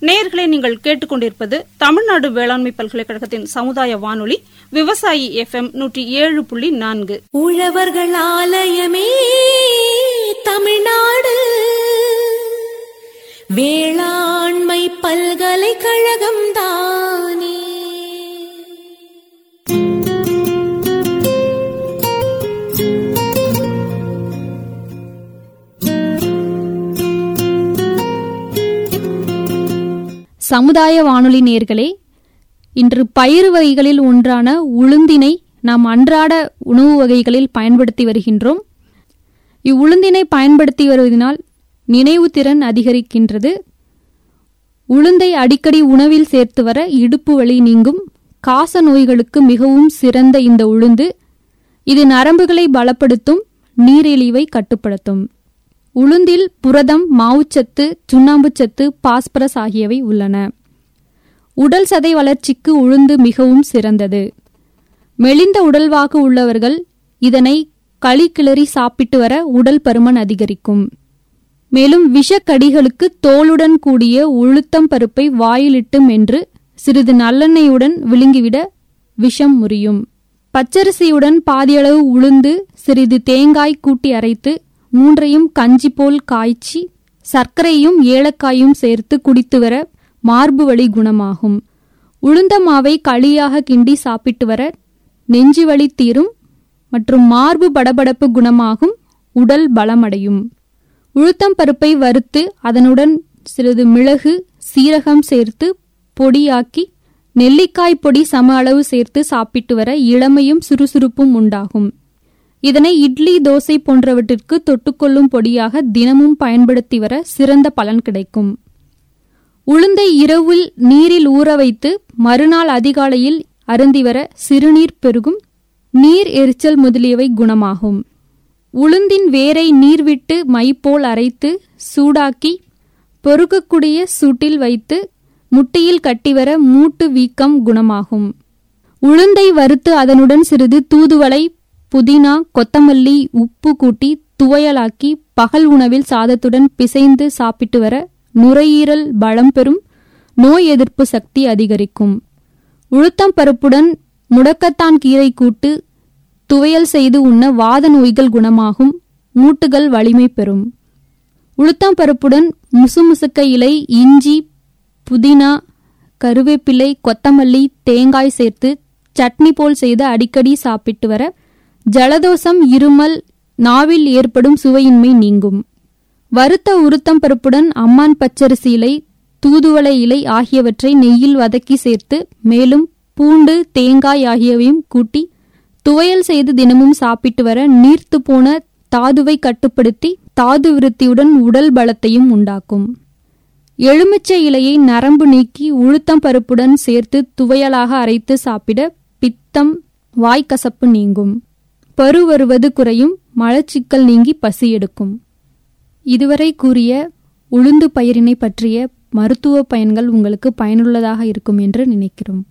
நேயர்களே நீங்கள் கேட்டுக்கொண்டிருப்பது தமிழ்நாடு வேளாண்மை பல்கலைக்கழகத்தின் சமுதாய வானொலி விவசாயி எஃப்எம் நூற்றி ஏழு புள்ளி நான்கு உழவர்கள் ஆலயமே தமிழ்நாடு வேளாண்மை பல்கலைக்கழகம் தானே சமுதாய வானொலி நேர்களே இன்று பயிறு வகைகளில் ஒன்றான உளுந்தினை நாம் அன்றாட உணவு வகைகளில் பயன்படுத்தி வருகின்றோம் இவ்வுளுந்தினை பயன்படுத்தி வருவதனால் நினைவு திறன் அதிகரிக்கின்றது உளுந்தை அடிக்கடி உணவில் சேர்த்து வர இடுப்பு வலி நீங்கும் காச நோய்களுக்கு மிகவும் சிறந்த இந்த உளுந்து இது நரம்புகளை பலப்படுத்தும் நீரிழிவை கட்டுப்படுத்தும் உளுந்தில் புரதம் மாவுச்சத்து சுண்ணாம்புச்சத்து பாஸ்பரஸ் ஆகியவை உள்ளன உடல் சதை வளர்ச்சிக்கு உளுந்து மிகவும் சிறந்தது மெலிந்த உடல்வாகு உள்ளவர்கள் இதனை களி கிளறி சாப்பிட்டு வர உடல் பருமன் அதிகரிக்கும் மேலும் விஷக்கடிகளுக்கு தோலுடன் கூடிய உளுத்தம் பருப்பை வாயிலிட்டு மென்று சிறிது நல்லெண்ணெயுடன் விழுங்கிவிட விஷம் முறியும் பச்சரிசியுடன் பாதியளவு உளுந்து சிறிது தேங்காய் கூட்டி அரைத்து மூன்றையும் கஞ்சி போல் காய்ச்சி சர்க்கரையும் ஏலக்காயும் சேர்த்து குடித்து வர மார்பு வலி குணமாகும் உளுந்த மாவை களியாக கிண்டி சாப்பிட்டு வர நெஞ்சு வலி தீரும் மற்றும் மார்பு படபடப்பு குணமாகும் உடல் பலமடையும் உளுத்தம் பருப்பை வறுத்து அதனுடன் சிறிது மிளகு சீரகம் சேர்த்து பொடியாக்கி நெல்லிக்காய் பொடி சம அளவு சேர்த்து சாப்பிட்டு வர இளமையும் சுறுசுறுப்பும் உண்டாகும் இதனை இட்லி தோசை போன்றவற்றிற்கு தொட்டுக்கொள்ளும் பொடியாக தினமும் பயன்படுத்தி வர சிறந்த பலன் கிடைக்கும் உளுந்தை இரவில் நீரில் ஊற வைத்து மறுநாள் அதிகாலையில் அருந்தி வர சிறுநீர் பெருகும் நீர் எரிச்சல் முதலியவை குணமாகும் உளுந்தின் வேரை நீர் விட்டு மை போல் அரைத்து சூடாக்கி பொறுக்கக்கூடிய சூட்டில் வைத்து முட்டியில் கட்டிவர மூட்டு வீக்கம் குணமாகும் உளுந்தை வறுத்து அதனுடன் சிறிது தூதுவளை புதினா கொத்தமல்லி உப்பு கூட்டி துவையலாக்கி பகல் உணவில் சாதத்துடன் பிசைந்து சாப்பிட்டு வர நுரையீரல் பலம் பெறும் நோய் எதிர்ப்பு சக்தி அதிகரிக்கும் உளுத்தம் பருப்புடன் முடக்கத்தான் கீரை கூட்டு துவையல் செய்து உண்ண வாத நோய்கள் குணமாகும் மூட்டுகள் வலிமை பெறும் உளுத்தம் பருப்புடன் முசுமுசுக்க இலை இஞ்சி புதினா கருவேப்பிலை கொத்தமல்லி தேங்காய் சேர்த்து சட்னி போல் செய்து அடிக்கடி சாப்பிட்டு வர ஜலதோஷம் இருமல் நாவில் ஏற்படும் சுவையின்மை நீங்கும் வறுத்த உருத்தம் பருப்புடன் அம்மான் பச்சரிசி இலை தூதுவளை இலை ஆகியவற்றை நெய்யில் வதக்கி சேர்த்து மேலும் பூண்டு தேங்காய் ஆகியவையும் கூட்டி துவையல் செய்து தினமும் சாப்பிட்டு வர நீர்த்து போன தாதுவை கட்டுப்படுத்தி தாது விருத்தியுடன் உடல் பலத்தையும் உண்டாக்கும் எலுமிச்சை இலையை நரம்பு நீக்கி உளுத்தம் பருப்புடன் சேர்த்து துவையலாக அரைத்து சாப்பிட பித்தம் வாய்க்கசப்பு நீங்கும் பரு வருவது குறையும் மலச்சிக்கல் நீங்கி பசி எடுக்கும் இதுவரை கூறிய உளுந்து பயிரினை பற்றிய மருத்துவ பயன்கள் உங்களுக்கு பயனுள்ளதாக இருக்கும் என்று நினைக்கிறோம்